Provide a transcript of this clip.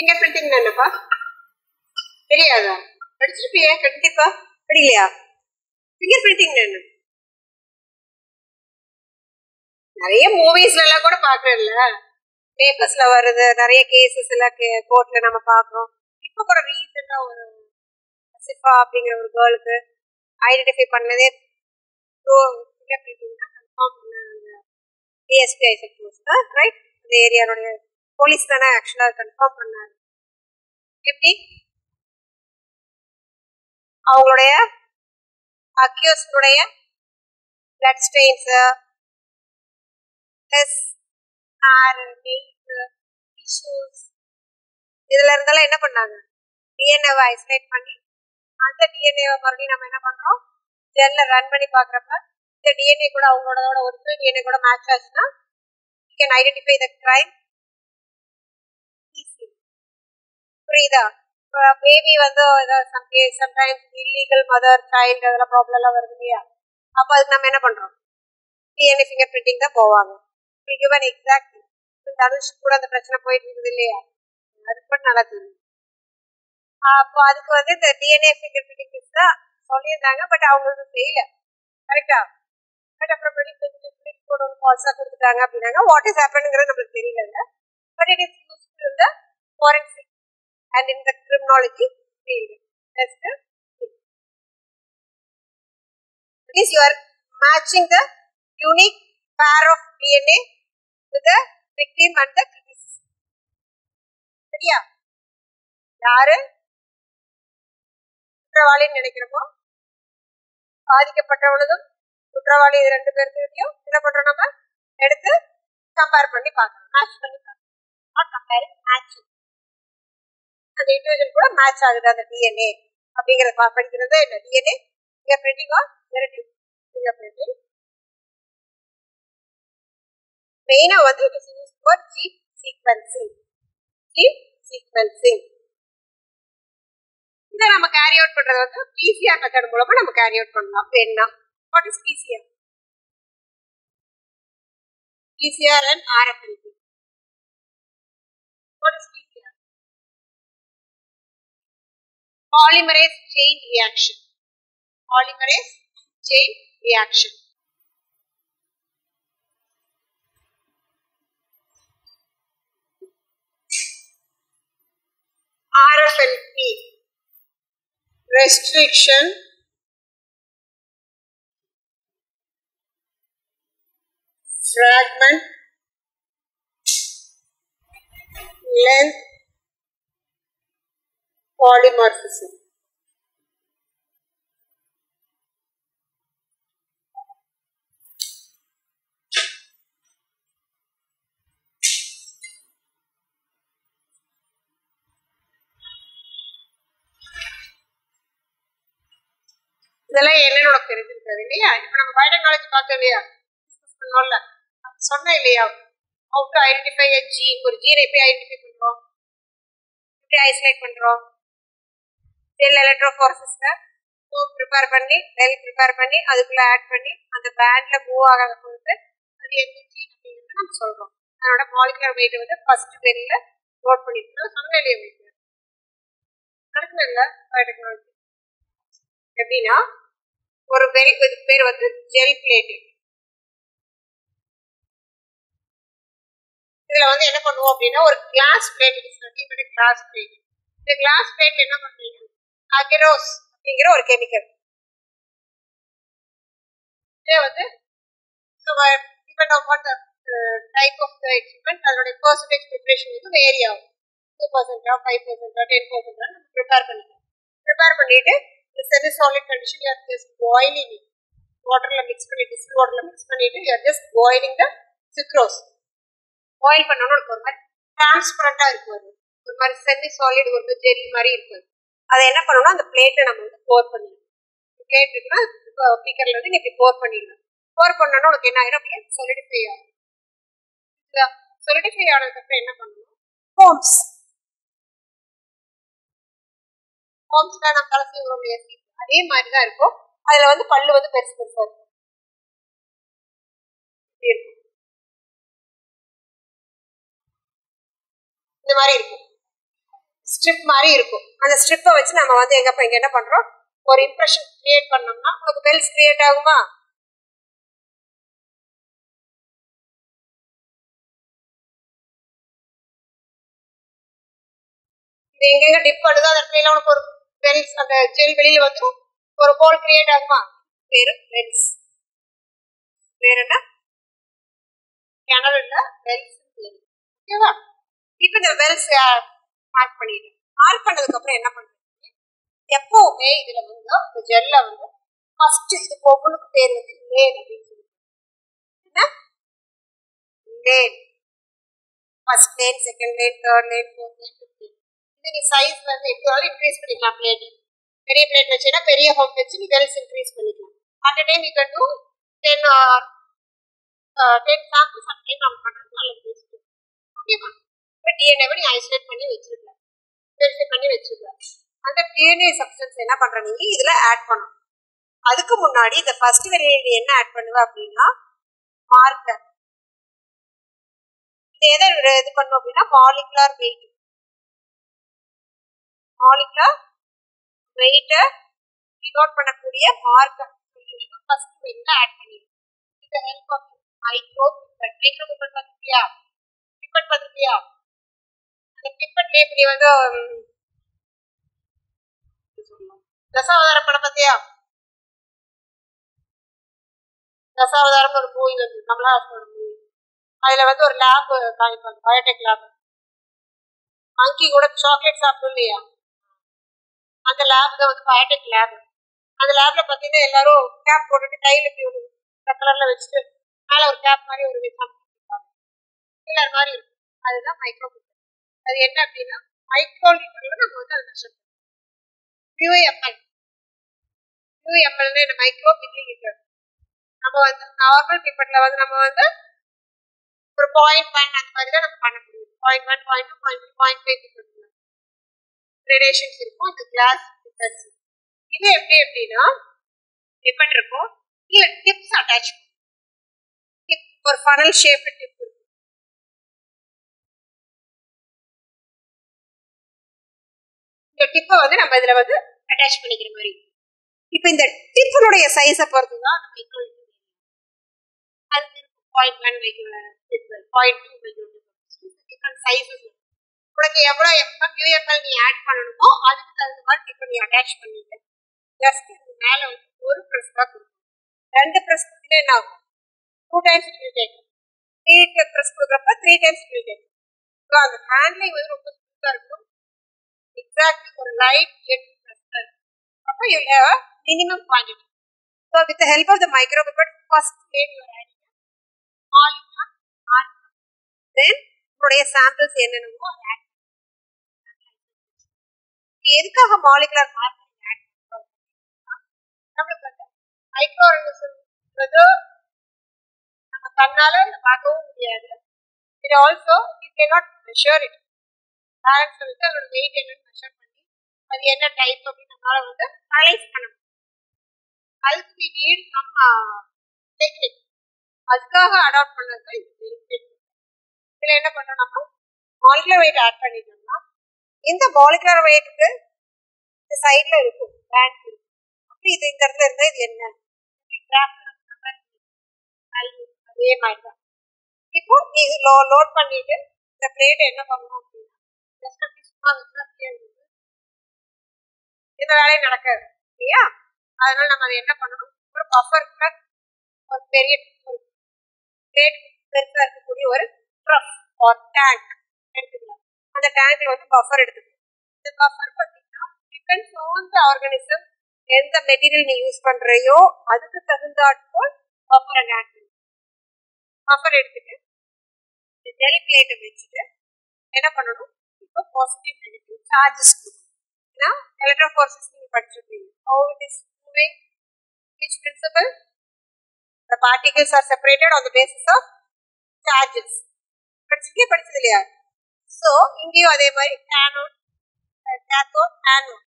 Finger printing என்னப்பா தெரியாதா படிச்சிருப்பியே கண்டிப்பா படிக்கலையா ஃபிங்கர் பிரிண்டிங் என்ன நிறைய மூவிஸ்ல எல்லாம் கூட பாக்குறேன்ல பேப்பர்ஸ்ல வருது நிறைய கேசஸ் எல்லாம் கோர்ட்ல நம்ம பாக்குறோம் இப்ப கூட ரீசெண்டா ஒரு சிஃபா அப்படிங்கிற ஒரு கேர்ளுக்கு ஐடென்டிஃபை பண்ணதே த்ரூ ஃபிங்கர் பிரிண்டிங் தான் கன்ஃபார்ம் பண்ணாங்க ஏஎஸ்பிஐ சப்போஸ் ரைட் அந்த ஏரியாவுடைய போலீஸ் தானே ஆக்சுவலா கன்ஃபார்ம் பண்ணாங்க எப்படி அவங்களுடைய அக்யூஸ்டுடைய blood stains plus hair nails tissues இதுல இருந்தெல்லாம் என்ன பண்ணாங்க டிஎன்ஏவை ஐசோலேட் பண்ணி அந்த டிஎன்ஏவை மறுபடியும் நம்ம என்ன பண்றோம் ஜெல்ல ரன் பண்ணி பாக்குறப்ப இந்த டிஎன்ஏ கூட அவங்களோட ஒரிஜினல் டிஎன்ஏ கூட மேட்ச் ஆச்சுன்னா you can identify the crime easy புரியுதா பேபி வந்து some case sometimes illegal mother child அதெல்லாம் ப்ராப்ளம் எல்லாம் வருது இல்லையா அப்போ அதுக்கு நம்ம என்ன பண்றோம் டிஎன்ஏ ஃபிங்கர் பிரிண்டிங் தான் போவாங்க கிவன் எக்ஸாக்ட் தனுஷ் கூட அந்த பிரச்சனை போயிட்டு இருக்குது இல்லையா அது கூட நல்லா தெரியும் அப்போ அதுக்கு வந்து இந்த டிஎன்ஏ ஃபிங்கர் பிரிண்டிங் தான் சொல்லியிருந்தாங்க பட் அவங்களுக்கு செய்யல கரெக்டா பட் அப்புறம் மெடிக்கல் கூட ஒரு ஃபால்ஸாக கொடுத்துட்டாங்க அப்படின்னாங்க வாட் இஸ் ஹேப்பனுங்கிறது நம்மளுக்கு தெரியல பட் இட் இஸ் யூஸ்ஃபுல் இந்த forensic and in the criminology field. That's the thing. That is, you are matching the unique pair of DNA with the victim and the criticism. சரியா யாரு குற்றவாளின்னு நினைக்கிறோமோ பாதிக்கப்பட்டவளதும் குற்றவாளி இது ரெண்டு பேர்த்தையும் என்ன பண்றோம் நம்ம எடுத்து கம்பேர் பண்ணி பார்க்கணும் மேட்ச் பண்ணி பார்க்கணும் நாட் கம்பேரிங் மேட்சிங் அந்த இண்டிவிஜுவல் கூட மேட்ச் ஆகுது அந்த டிஎன்ஏ அப்படிங்கறத பா- படிக்கிறது என்ன DNA finger printing or genetic finger printing மெயினா வந்து it is use for gene sequencing gene sequencing இதை நம்ம கேரி அவுட் பண்றது வந்து பிசிஆர் மெத்தட் மூலமா நம்ம கேரி அவுட் பண்ணலாம் வேணா what is PCR PCR and RFLP what is PCR polymerase chain reaction. Polymerase chain reaction. RFLP restriction fragment length polymorphism. இதெல்லாம் என்னன்னு உனக்கு தெரிஞ்சிருக்காது இல்லையா இப்ப நம்ம பயோடெக்னாலஜி பார்த்தோம் இல்லையா டிஸ்கஸ் பண்ணோம்ல சொன்னேன் இல்லையா how to identify a gene ஒரு ஜீனை எப்படி ஐடென்டிஃபை பண்றோம் எப்படி ஐசோலேட் பண்றோம் செல் எலக்ட்ரோஃபோர்ஸஸ்ல ஃபோம் ப்ரிப்பேர் பண்ணி நெல் ப்ரிப்பேர் பண்ணி அதுக்குள்ள ஆட் பண்ணி அந்த பேண்ட்ல மூவ் ஆகாத பொறுத்து அது எந்த ஜீன் அப்படிங்கிறது நம்ம சொல்றோம் அதனோட மாலிகுலர் வெயிட் வந்து ஃபர்ஸ்ட் பெரியில நோட் பண்ணிருக்கோம் சொன்ன இல்லையா வெயிட் நடக்குதுல்ல பயோடெக்னாலஜி எப்படின்னா ஒரு பெரிய இதுக்கு பேர் வந்து ஜெல் பிளேட் இதுல வந்து என்ன பண்ணுவோம் அப்படின்னா ஒரு glass plate is nothing but glass plate இந்த கிளாஸ் பிளேட்ல என்ன பண்றீங்க அகரோஸ் அப்படிங்கிற ஒரு கெமிக்கல் இதை வந்து depend on the type of the equipment அதனுடைய பர்சன்டேஜ் ப்ரிப்பரேஷன் வந்து வேரி ஆகும் டூ பர்சன்டா ஃபைவ் பர்சன்டா டென் பர்சன்டா நம்ம ப்ரிப்பேர் பண்ணிக்கலாம் ப்ரிப்பேர் பண்ணிட்டு இந்த semi solid condition you're just boiling வாட்டர்ல மிக்ஸ் பண்ணி டிஸ்டில் வாட்டர்ல மிக்ஸ் பண்ணிட்டு you're just boiling the sucrose boil பண்ணோன்னு உனக்கு ஒரு மாதிரி டிரான்ஸ்பரண்டா இருக்கும் அது ஒரு மாதிரி செமி சாலிட் ஒரு ஜெல் மாதிரி இருக்கும் அதை என்ன பண்ணணும்னா அந்த பிளேட்டை நம்ம வந்து போர் பண்ணிடணும் பிளேட் இருக்குன்னா பீக்கர்ல இருந்து நீ இப்படி போர் பண்ணிடணும் போர் பண்ணோன்னா உனக்கு என்ன ஆயிரும் அப்படியே சொலிடிஃபை ஆகும் சொலிடிஃபை ஆனதுக்கு அப்புறம் என்ன பண்ணணும் ஹோம்ஸ் ஹோம்ஸ்ல நம்ம கலசி உரம் அதே மாதிரி தான் இருக்கும் அதுல வந்து பல்லு வந்து பெருசு பெருசா இருக்கும் இப்படி இருக்கும் இந்த மாதிரி இருக்கும் ஸ்ட்ரிப் மாதிரி இருக்கும் அந்த ஸ்ட்ரிப்பை வச்சு நம்ம வந்து எங்க இங்க என்ன பண்றோம் ஒரு இம்ப்ரெஷன் கிரியேட் பண்ணோம்னா உங்களுக்கு பெல்ஸ் கிரியேட் ஆகுமா இது எங்கெங்க டிப் பண்ணுதோ அந்த இடத்துல உனக்கு ஒரு பெல்ஸ் அந்த ஜெல் வெளியில வந்துடும் ஒரு ஹோல் கிரியேட் ஆகுமா பேரு பெல்ஸ் பேர் என்ன கிணறுல பெல்ஸ் ஓகேவா இப்போ இந்த பெல்ஸ் மார்க் பண்ணிட்டேன் மார்க் பண்ணதுக்கு அப்புறம் என்ன பண்றது எப்பவுமே இதுல வந்து இந்த ஜெல்ல வந்து ஃபர்ஸ்ட் இது ஒவ்வொன்றுக்கு பேர் வந்து லேன் அப்படின்னு சொல்லி என்ன lane first lane second lane third lane fourth lane fifth lane இது நீ சைஸ் வந்து எப்படி வேணாலும் இன்க்ரீஸ் பண்ணிக்கலாம் பிளேட் பெரிய பிளேட் வச்சுன்னா பெரிய ஹோம் வச்சு நீ வெல்ஸ் இன்க்ரீஸ் பண்ணிக்கலாம் at a time you can two ten or ten samples at time நம்ம பண்ணுறது நல்லது பெஸ்ட் ஓகேவா இப்போ டிஎன்ஏவை நீ ஐசோலேட் பண்ணி வச்சிருக்கலாம் வெரிஃபை பண்ணி வச்சிருக்கலாம் அந்த டிஎன்ஏ சப்ஸ்டன்ஸ் என்ன பண்ற நீ இதுல ஆட் பண்ணணும் அதுக்கு முன்னாடி இந்த ஃபர்ஸ்ட் வேரியன்ட் என்ன ஆட் பண்ணுவ அப்படின்னா மார்க்கர் இது எதை இது பண்ணும் அப்படின்னா மாலிகுலர் வெயிட் மாலிகுலர் வெயிட்டை டினோட் பண்ணக்கூடிய மார்க்கர் சொல்யூஷன் ஃபர்ஸ்ட் வெயிட்ல ஆட் பண்ணிடுவோம் with help of micro pipette micro pipette பார்த்துருக்கியா பிப்பட் பார்த்துருக்கியா அந்த பிப்பட்லேயே இப்படி வந்து தசாவதார படம் பார்த்தியா தசாவதாரம் ஒரு மூவி வந்து கமலஹாசன் மூவி அதுல வந்து ஒரு லேப் காமிப்பாங்க பயோடெக் லேப் மங்கி கூட சாக்லேட் சாப்பிடும் இல்லையா அந்த லேப் தான் வந்து பயோடெக் லேப் அந்த லேப்ல பாத்தீங்கன்னா எல்லாரும் கேப் போட்டுட்டு கையில இப்படி ஒரு கலர்ல வச்சுட்டு மேல ஒரு கேப் மாதிரி ஒரு சாப்பிட்டு எல்லார் மாதிரி இருக்கும் அதுதான் மைக்ரோ அது என்ன அப்படின்னா மைக்ரோ லிட்டர்ல நம்ம வந்து அதை மெஷர் பண்ணுவோம் UML UML micro milli litre நம்ம வந்து நார்மல் பேப்பர்ல வந்து நம்ம வந்து ஒரு பாயிண்ட் ஒன் அந்த மாதிரி தான் நம்ம பண்ண முடியும் point one point two point three point five paper gradations இருக்கும் அந்த கிளாஸ் பிக்சர்ஸ் இது எப்படி எப்படின்னா எப்படி இருக்கும் கீழே டிப்ஸ் அட்டாச் டிப் ஒரு ஃபனல் ஷேப் டிப் இருக்கும் இந்த டிப்பை வந்து நம்ம இதுல வந்து அட்டாச் பண்ணிக்கிற மாதிரி இப்போ இந்த டிப்பினுடைய சைஸை பொறுத்து தான் நம்ம ஈக்குவல் அது point one micro point two micro different sizes உனக்கு எவ்வளோ எம்எம் யூஎம்எல் நீ ஆட் பண்ணணுமோ அதுக்கு தகுந்த மாதிரி டிப்பை நீ அட்டாச் பண்ணிட்டு ஜஸ்ட் இது மேலே வந்து ஒரு ப்ரெஸ் தான் கொடுக்கணும் ரெண்டு ப்ரெஸ் கொடுத்தீங்கன்னா என்ன ஆகும் two times it will take three press கொடுக்குறப்ப three times it will take so அந்த ஹேண்ட்லிங் வந்து ரொம்ப ஸ்மூத்தாக இருக்கும் எக்ஸாக்ட்லி ஒரு லைட் ஜெட் ப்ரெஸ் அப்போ you have minimum quantity so with help of the micro pipette first lane you're adding molecular mark then உங்களுடைய samples என்னென்னமோ அதை ஆட் எதுக்காக மாலிகுலர் மார்க் ஆட் பண்ணுறோம் நம்மளுக்கு வந்து மைக்ரோ ஆர்கனிசம்ன்றது நம்ம கண்ணால பார்க்கவும் முடியாது it also you can not measure it parents வந்து அதோட வெயிட் என்னன்னு மெஷர் பண்ணி அது என்ன டைப் அப்படின்னு நம்மளால வந்து அனலைஸ் பண்ண முடியும் அதுக்கு வி நீட் சம் டெக்னிக் அதுக்காக அடாப்ட் பண்ணது தான் இது பெனிஃபிட் இதில் என்ன பண்ணுறோம் நம்ம மாலிகுலர் வெயிட் ஆட் பண்ணிட்டோம்னா இந்த மாலிகுலர் வெயிட்டுக்கு இந்த சைடில் இருக்கும் பேண்ட் இருக்கும் அப்படி இது இந்த இடத்துல இருந்தால் இது என்ன அதே மாதிரி தான் இப்போ நீ இது லோ லோட் பண்ணிட்டு இந்த பிளேட் என்ன பண்ணணும் அப்படின்னா ஜஸ்ட் அப்படி சும்மா வச்சா இந்த வேலையும் நடக்காது இல்லையா அதனால நம்ம அதை என்ன பண்ணணும் ஒரு பஃபர் ஒரு பெரிய ஒரு பிளேட் பெருசாக இருக்கக்கூடிய ஒரு ட்ரஃப் ஒரு டேங்க் எடுத்துக்கலாம் அந்த டேங்க்ல வந்து பஃபர் எடுத்துக்கலாம் இந்த பஃபர் பார்த்தீங்கன்னா டிபெண்ட்ஸ் ஆன் த ஆர்கானிசம் எந்த மெட்டீரியல் நீ யூஸ் பண்றையோ அதுக்கு தகுந்தாற்போல் பஃபர் அண்ட் ஆட் பஃபர் எடுத்துட்டு ஜெல் பிளேட்டை வச்சுட்டு என்ன பண்ணணும் இப்போ பாசிட்டிவ் நெகட்டிவ் சார்ஜஸ் கொடுக்கணும் ஏன்னா எலக்ட்ரோஃபோர்ஸஸ் நீங்க படிச்சிருப்பீங்க how it is moving which principle the particles are separated on the basis of charges படிச்சிருக்கே படிச்சது இல்லையா ஸோ இங்கேயும் அதே மாதிரி கேனோட் கேத்தோட் ஆனோட்